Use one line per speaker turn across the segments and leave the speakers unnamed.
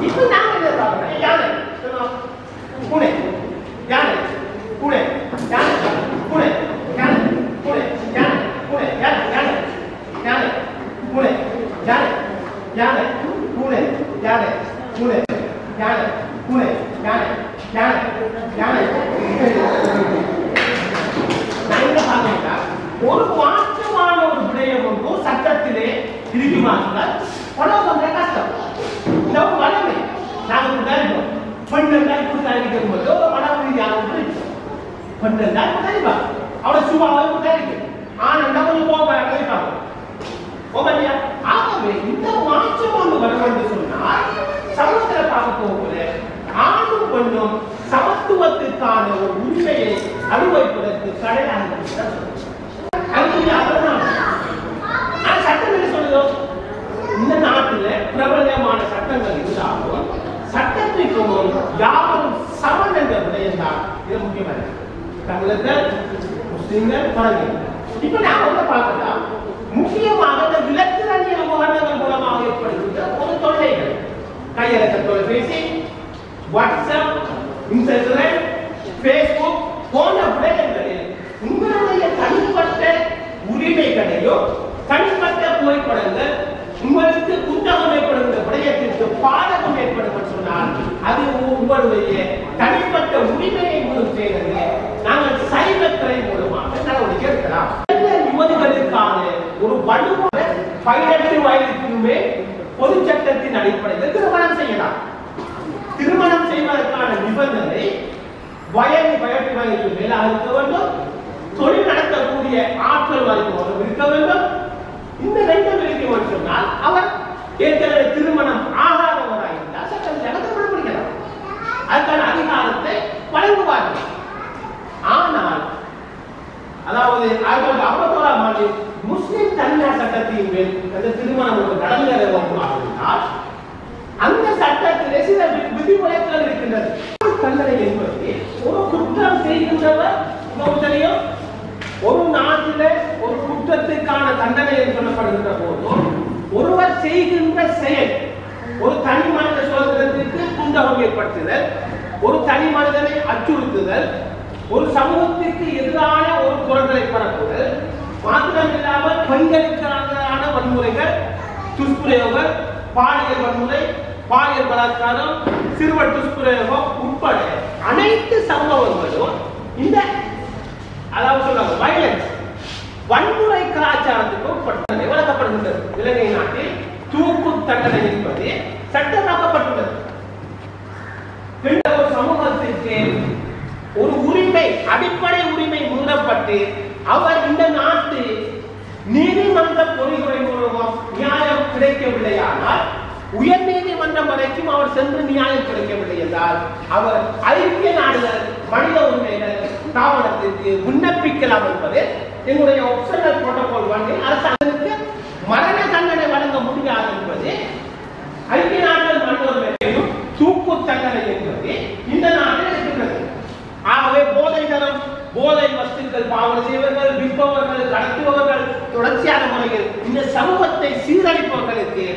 இப்போ நாங்க என்ன பார்க்கணும் யானை சொல்லுவோம். பூனை யானை பூனை யானை பூனை யானை பூனை யானை பூனை யானை யானை யானை பூனை யானை யானை பூனை யானை பூனை யானை பூனை யானை யானை யானை நான் என்ன பார்க்கணும்னா, ஒரு மாற்றமான ஒரு விடயம் ஒன்று சட்டத்திலே இருக்குமா என்றால் பணம் வந்த கஷ்டம் இந்த ஒரு வளமை நாங்கள் தருவோம் பெண்கள் தான் இப்படி தயாரிக்கும் போது ஒரு மன ரீதியான ஒன்று இருக்கும் பெண்கள் தான் தருவா அவளை சும்மாவே தயாரிக்கும் ஆனால் கொஞ்சம் போக கழிப்பாங்க ஓகேயா ஆகவே இந்த மாற்றம் ஒன்று வரும் என்று சொன்னால் சமூகத்தில் பார்க்க போகும்போது ஆணும் பெண்ணும் சமத்துவத்துக்கான ஒரு உரிமையை அனுபவிப்பதற்கு கடனாக சட்டம் என்ன சொல்லுதோ இந்த நாட்டில் பிரபலமான சட்டங்கள் இருந்தாலும் சட்டத்திற்கும் யாரும் சமன் என்ற விடயம் தான் இது முக்கியமானது தமிழர்கள் முஸ்லிம்கள் பழகிகள் இப்ப நான் வந்து பார்க்கலாம் முக்கியமாக இந்த விலக்கிரணிய உபகரணங்கள் மூலமாக ஏற்படுகின்ற ஒரு தொல்லைகள் கையடக்க தொலைபேசி வாட்ஸ்அப் இன்ஸ்டாகிராம் ஃபேஸ்புக் போன்ற விடயங்களில் உங்களுடைய தனிப்பட்ட உரிமைகளையோ தனிப்பட்ட புகைப்படங்கள் உங்களுக்கு புத்தகம் ஏற்படுகின்ற விடயத்திற்கு பாதகம் ஏற்படும் என்று சொன்னால் அது உங்களுடைய தனிப்பட்ட உரிமையை மூலம் செய்கிறது நாங்கள் சைபர் கிரைம் மூலமாக நடவடிக்கை எடுக்கலாம் இளைஞர் யுவதிகளுக்கான ஒரு வலுவான பதினெட்டு வயதுக்கு மேல் பொது சட்டத்தின் அடிப்படையில் திருமணம் செய்யலாம் திருமணம் செய்வதற்கான நிபந்தனை வயது வயது வயதுக்கு மேலாக இருக்க வேண்டும் தொழில் நடத்தக்கூடிய ஆற்றல் வரைக்கும் இருக்க வேண்டும் இந்த ரெண்டும் இருக்கும் என்று சொன்னால் அவர் ஏற்கனவே திருமணம் ஆகாதவராக இருந்தால் சட்டம் திருமணம் முடிக்கலாம் அதுக்கான அதிகாரத்தை வழங்குவார்கள் ஆனால் அதாவது ஆயிரத்தி தொள்ளாயிரத்தி ஐம்பத்தோராம் ஆண்டு முஸ்லிம் தனியார் சட்டத்தின் மேல் அந்த திருமணம் ஒரு நடந்ததை இருந்தால் அந்த சட்டத்திலே சில வி- விதிமுறைகள் இருக்கின்றது தண்டனை என்பது ஒரு குற்றம் செய்கின்றவர் உங்களுக்கு தெரியும் ஒரு நாட்டில ஒரு குற்றத்துக்கான தண்டனை என்று சொல்லப்படுகின்ற போதும் ஒருவர் செய்கின்ற செயல் ஒரு தனி மனித சுதந்திரத்திற்கு குண்டகம் ஏற்படுத்துதல் ஒரு தனி மனிதனை அச்சுறுத்துதல் ஒரு சமூகத்திற்கு எதிரான ஒரு குரல்களை பரப்புதல் மாத்திரமில்லாமல் பெண்களுக்கான வன்முறைகள் துஷ்பிரயோகம் பாலியல் வன்முறை பாலியல் பலாத்காரம் சிறுவர் துஷ்பிரயோகம் உட்பட அனைத்து சம்பவங்களும் இந்த அதாவது சொல்றாங்க வயலன்ஸ் வன்முறை கலாச்சாரத்துக்கு உட்பட்டது விளக்கப்படுகின்றது இலங்கை நாட்டில் தூக்கு தண்டனை என்பது சட்டமாக்கப்பட்டுள்ளது பெண்கள் ஒரு சமூகத்திற்கு ஒரு உரிமை அடிப்படை உரிமை மீறப்பட்டு அவர் இந்த நாட்டு நீதிமன்ற பொறிமுறை மூலமாக நியாயம் கிடைக்கவில்லையானால் உயர் நீதிமன்றம் வரைக்கும் அவர் சென்று நியாயம் கிடைக்கவில்லை என்றால் அவர் ஐக்கிய நாடுகள் மனித உரிமைகள் தாவரத்திற்கு விண்ணப்பிக்கலாம் என்பது எங்களுடைய ஒப்ஷனல் புரோட்டோகால் வந்து அரசாங்கத்துக்கு மரண தண்டனை வழங்க முடியாது என்பது ஐக்கிய நாடுகள் மனித உரிமைகளையும் தூக்கு தண்டனை என்பது இந்த நாட்டில் இருக்கின்றது ஆகவே போதை தரம் போதை வஸ்துக்கள் பாவனை செய்வர்கள் விற்பவர்கள் கடத்துபவர்கள் தொடர்ச்சியான முறையில் இந்த சமூகத்தை சீரழிப்பவர்களுக்கு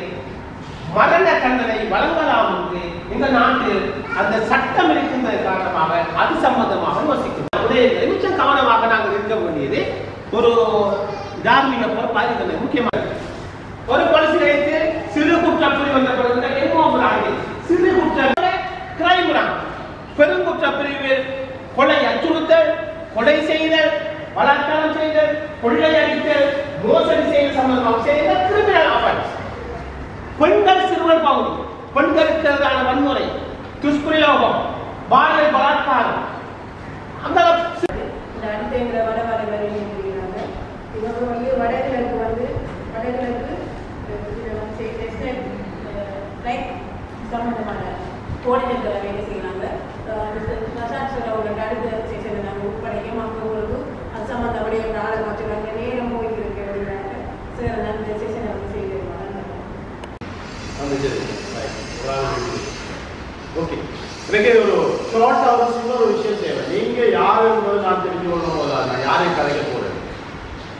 மரண தண்டனை வழங்கலாம் என்று இந்த நாட்டில் அந்த சட்டம் இருக்கின்ற காரணமாக அது சம்பந்தமாக யோசிக்கிறோம் விடயங்களை மிச்சம் கவனமாக நாங்கள் இருக்க வேண்டியது ஒரு தார்மீக பொறுப்பாக இருக்கிறது முக்கியமாக ஒரு போலீஸ் நிலையத்தில் சிறு குற்றம் புரி வந்த பிறகு எங்கோ சிறு குற்றம் கிரைம் பெருங்குற்ற பிரிவில் கொலை அச்சுறுத்தல் கொலை செய்தல் பலாத்காரம் செய்தல் கொள்ளை அடித்தல் மோசடி செய்தல் சம்பந்தமாக செய்தல் கிரிமினல் ஆஃபன்ஸ் பெண்கள் சிறுவர் பகுதி பெண்களுக்கு எதிரான வன்முறை துஷ்பிரயோகம் பாலியல் பலாத்காரம் அந்த
இந்த அடுத்த வடவரை வரையும் இருக்கிறாங்க இவங்க வந்து வடகிழக்கு வந்து வடகிழக்கு ரைட் சம்பந்தமான கோடினத்தில் வேலை செய்யறாங்க பிரசாத் சார் அவங்களுக்கு அடுத்த செஷனை நாங்கள் ஒப்படைக்கும் அவங்க உங்களுக்கு அது சம்மந்தப்படிய ஒரு ஆளை வச்சுருக்காங்க நேரம் போயிட்டு இருக்கு அப்படின்னாங்க சார் அந்த செஷனை வந்து செய்திருவாங்க
ஓகே எனக்கு ஒரு ஷார்ட் அவர்ஸ்ல ஒரு விஷயம் தேவை நீங்க யாரு என்பது நான் தெரிஞ்சு கொள்ளணும் போதா நான் யாரையும் கதைக்க போறேன்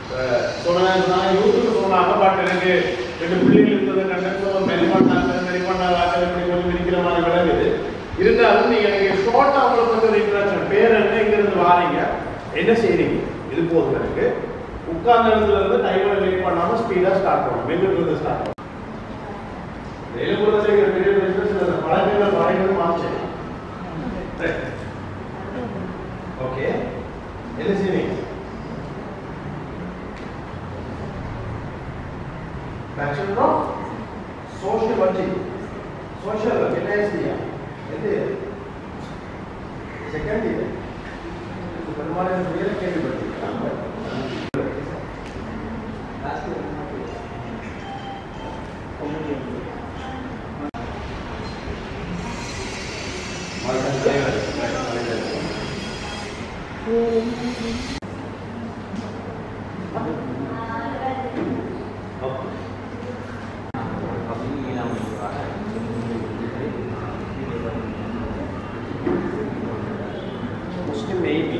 சொன்னேன் நான் யூடியூப் சொன்னாங்க பட் எனக்கு ரெண்டு பிள்ளைகள் இருந்தது கண்டக்டர் மெலிமாட்டாங்க பண்ணாதாக்கள் இப்படி கொஞ்சம் இருக்கிற மாதிரி விளங்குது இருந்தாலும் நீங்க எனக்கு ஷார்ட்டா உங்களுக்கு வந்து ஒரு இன்ட்ராக்ஷன் பேர் என்ன இங்க இருந்து வாரீங்க என்ன செய்றீங்க இது போதும் எனக்கு உட்கார்ந்த இடத்துல இருந்து டைமரை லேட் பண்ணாம ஸ்பீடா ஸ்டார்ட் பண்ணணும் மெல்லுக்கு இருந்து ஸ்டார்ட் பண்ணணும் எழுபதுல இருக்கிற பெரிய பிசினஸ் இந்த பழக்கங்கள் பழங்கள் மாற்றேன் ஓகே என்ன செய்றீங்க Bachelor of Sociology. Social, என்ன ஏசியா? எது? செகண்ட் இது. பெரும்பாலான பேரை கேள்விப்பட்டிருக்கீங்களா? முஸ்லிம் நெய்பி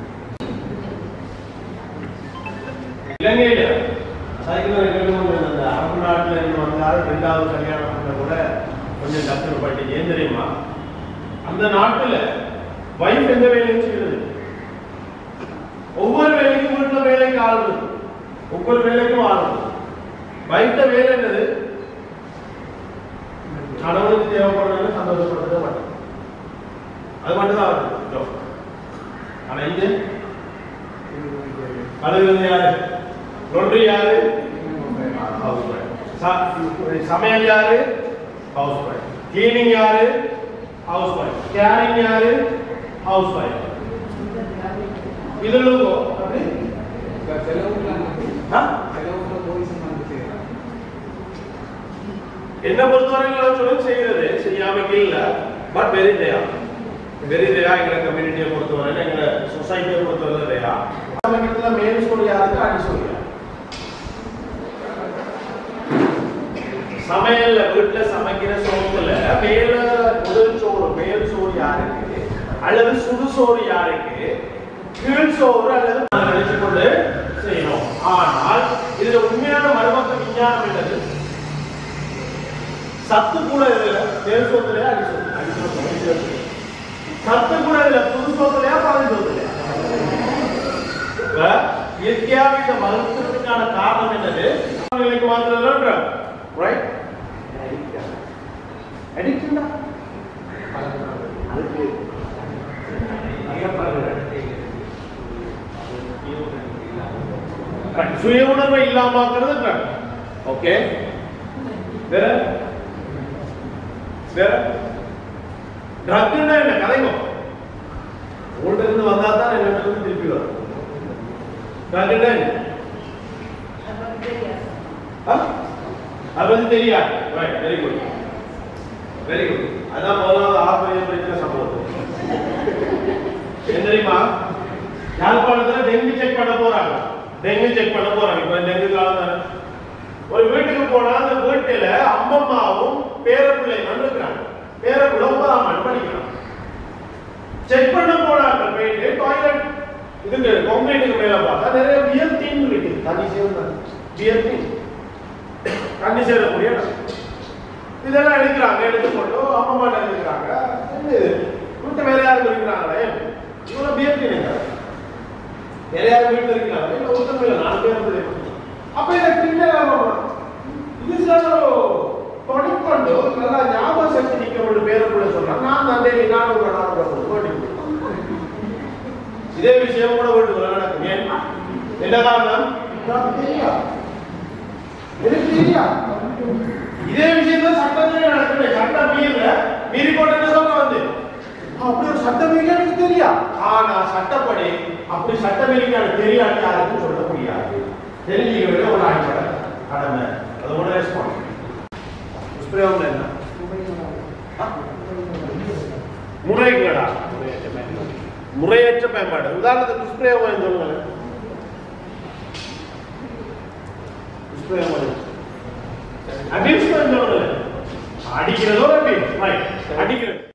இலங்கையில சைக்கிள் ரெண்டு அந்த அரபு நாட்டுல இருந்து வந்தால் ரெண்டாவது கல்யாணம் பண்ண கூட கொஞ்சம் கஷ்டப்பட்டு ஏன் தெரியுமா அந்த நாட்டுல வைஃப் எந்த வேலையும் செய்யறது ஒவ்வொரு வேலைக்கும் வீட்டுல வேலைக்கு ஆள் இருக்கு ஒவ்வொரு வேலைக்கும் ஆள் இருக்கு வைஃப்ட வேலை என்னது கணவனுக்கு தேவைப்படுறது சந்தோஷப்படுறதே மட்டும் அது மட்டும் தான் அவருக்கு job. ஆனா இங்க கழுவுறது யாரு லொன்றி யாரு ஹவுஸ் ஒய்ஃப் சமையல் யாரு ஹவுஸ் ஒய்ஃப் கிளீனிங் யாரு ஹவுஸ் ஒய்ஃப் கேரிங் யாரு ஹவுஸ் ஒய்ஃப் இதுல அப்படி ஆ? என்ன பொறுத்தவரைக்கும் சொல்ல செய்யறது செய்யாம இல்ல பட் வெரி தயா வெரி தயா எங்க கம்யூனிட்டியை பொறுத்தவரையில எங்க சொசைட்டியை பொறுத்தவரை தயா சமயத்துல மேல் சொல்லி யாருக்கு அடி சொல்லி சமையல்ல வீட்டுல சமைக்கிற சோத்துல மேல முதல் சோறு மேல் சோறு யாருக்கு அல்லது சுடு சோறு யாருக்கு கீழ் சோறு அல்லது நினைச்சு கொண்டு செய்யணும் ஆனால் இதுல உண்மையான மறுபக்க விஞ்ஞானம் என்னது சத்து கூட இதுல மேல் சோத்துலயா அடி சோத்து அடி சோத்து, அடி சோத்து. சத்து கூட இதுல புது சோத்துலயா பாதி சோத்துலயா இப்ப இயற்கையாக இந்த மருத்துவத்துக்கான காரணம் என்னது அவங்களுக்கு மாத்திரம் ரைட் அடிக்ஷன் அதுக்கு Correct. சுய உணர்வை இல்லாமக்கிறது ஓகே வேற வேற ட்ரக்னா என்ன கதைங்க உங்கள்ட்ட இருந்து வந்தா தான் என்னிட்ட இருந்து திருப்பி வரும் ட்ரக்னா என்ன ஆ? அது வந்து தெரியாது right very good very good அதான் முதலாவது ஆசிரியர் பிரச்சனை சம்பவம் என்ன தெரியுமா யாழ்ப்பாணத்துல டெங்கு செக் பண்ண போறாங்க டெங்கு செக் பண்ண போறாங்க இப்ப டெங்கு காலம் தானே ஒரு வீட்டுக்கு போனா அந்த வீட்டுல அம்மம்மாவும் பேரப்பிள்ளை இருக்கிறாங்க பேரப்பிள்ளை ஒன்பதாம் ஆண்டு படிக்கிறான் செக் பண்ண போனாங்க போயிட்டு டாய்லெட் இதுக்கு கான்கிரீட்டுக்கு மேல பார்த்தா நிறைய பியர் தீன் இருக்கு தண்ணி சேர்ந்து பியர் தீன் தண்ணி சேரக்கூடிய இடம். இதெல்லாம் எடுக்கிறாங்க எடுத்து போட்டு அம்மா எடுக்கிறாங்க என்ன இது? வீட்டு வேற யாரும் இருக்கிறாங்களே இவ்வளவு பியர் தீனுங்க வேற யாரும் வீட்டுல இருக்கிறாங்க இல்ல ஒருத்தம் இல்ல நாலு பேர் இருந்து அப்ப இதை கிண்டல் இது சார் தொடக்கொண்டு நல்லா ஞாபக சக்தி நிக்க ஒரு பேருக்குள்ள சொல்றாங்க நான் தந்தை நான் உங்க நான் உங்க ஓடி இதே விஷயம் கூட வீட்டுக்குள்ள நடக்கும் ஏன் என்ன காரணம் எனக்கு தெரியாது எனக்கு தெரியாது இதே விஷயத்துல சட்டத்திலே நடக்குது சட்டம் மீறல மீறி போட்டு சொல்ல வந்து அப்படி ஒரு சட்டம் மீறி எனக்கு தெரியா ஆனா சட்டப்படி அப்படி சட்டம் மீறி எனக்கு தெரியாது யாருக்கும் சொல்ல முடியாது தெரிஞ்சுக்க வேண்டிய ஒரு அடிப்படை கடமை அது ஒரு ரெஸ்பான்ஸ் பிரயோகம் என்ன ஆ? முறைகேடா முறையற்ற பயன்பாடு உதாரணத்துக்கு துஷ்பிரயோகம் சொல்லுங்களேன் துஷ்பிரயோகம் அபியூஸ் சொல்லுங்களேன் அடிக்கிறதோ அபியூஸ் ரைட் அடிக்கிறது